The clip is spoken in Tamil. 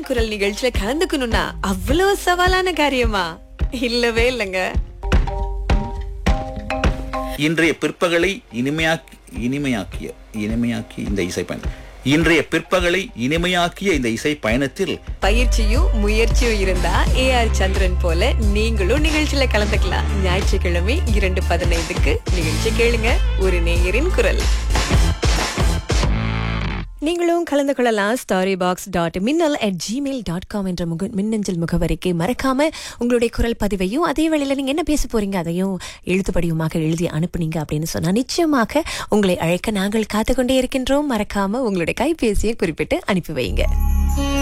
நேயரின் குரல் நிகழ்ச்சியில கலந்துக்கணும்னா அவ்வளவு சவாலான காரியமா இல்லவே இல்லைங்க இன்றைய பிற்பகலை இனிமையாக்கி இனிமையாக்கிய இனிமையாக்கிய இந்த இசை பயணம் இன்றைய பிற்பகலை இனிமையாக்கிய இந்த இசை பயணத்தில் பயிற்சியும் முயற்சியும் இருந்தா ஏஆர் சந்திரன் போல நீங்களும் நிகழ்ச்சியில கலந்துக்கலாம் ஞாயிற்றுக்கிழமை இரண்டு பதினைந்துக்கு நிகழ்ச்சி கேளுங்க ஒரு நேயரின் குரல் நீங்களும் கலந்து கொள்ளலாம் story box dot Minnal at Gmail dot com என்ற முக மின்னஞ்சல் முகவரிக்கு மறக்காம உங்களுடைய குரல் பதிவையும் அதே வேளையில நீங்க என்ன பேச போறீங்க அதையும் எழுத்துப்படிவமாக எழுதி அனுப்புனீங்க அப்படின்னு சொன்னா நிச்சயமாக உங்களை அழைக்க நாங்கள் காத்துக்கொண்டே இருக்கின்றோம் மறக்காம உங்களுடைய கைபேசியை குறிப்பிட்டு அனுப்பி வைங்க